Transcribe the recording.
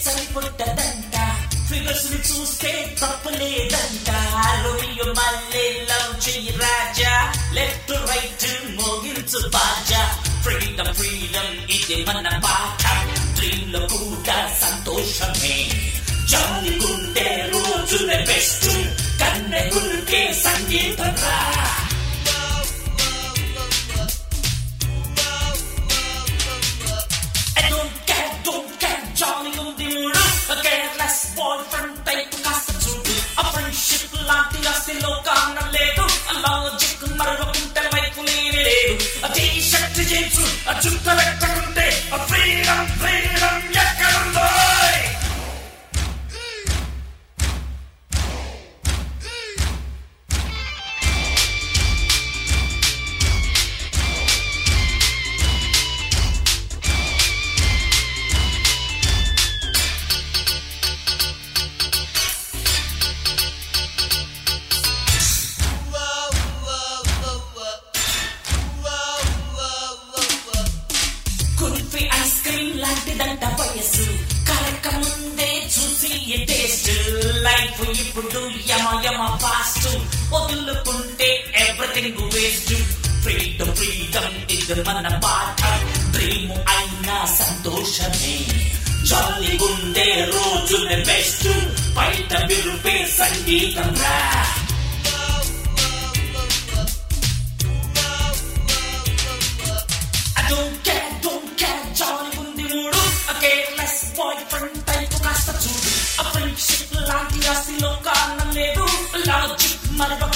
సరిపొట్టదంట figures ని చూస్తే తప్పు లేదంట రోమియో మళ్ళీ లవ్ చెయ్యి రాజా లెఫ్ట్ రైట్ మోగించు బాజా ఫ్రీడమ్ ఫ్రీడమ్ ఇది మన పాఠం డ్రీమ్ లో కూడా సంతోషమే జాలి గుండె రోజుల బెస్ట్ కన్నె గుండె సంగీతం రా I don't care, don't care, Johnny ఉంది మూడు A careless boyfriend type కాస్త చూడు A friendship లాంటి అసలు కారణం లేదు A logic మరొకుంటే వైపు లేని లేదు A t-shirt jeans, a చుట్ట పెట్టకుంటే A freedom, freedom ఎక్కడుందో కుల్ఫీ ఐస్ క్రీమ్ లాంటిదంట వయస్సు కరక ముందే చూసి టేస్ట్ లైఫ్ ఇప్పుడు యమ యమ ఫాస్ట్ వదులుకుంటే ఎవ్రీథింగ్ వేస్ట్ ఫ్రీడమ్ ఫ్రీడమ్ ఇది మన పాఠం డ్రీమ్ అయినా సంతోషమే జాలి గుండే రోజుల బెస్ట్ బయట విరుపే సంగీతం రా I don't care, don't care, జాలి ఉంది మూడు A careless boyfriend type కాస్త చూడు A friendship లాంటి అసలు కారణం లేదు లాజిక్ మరొక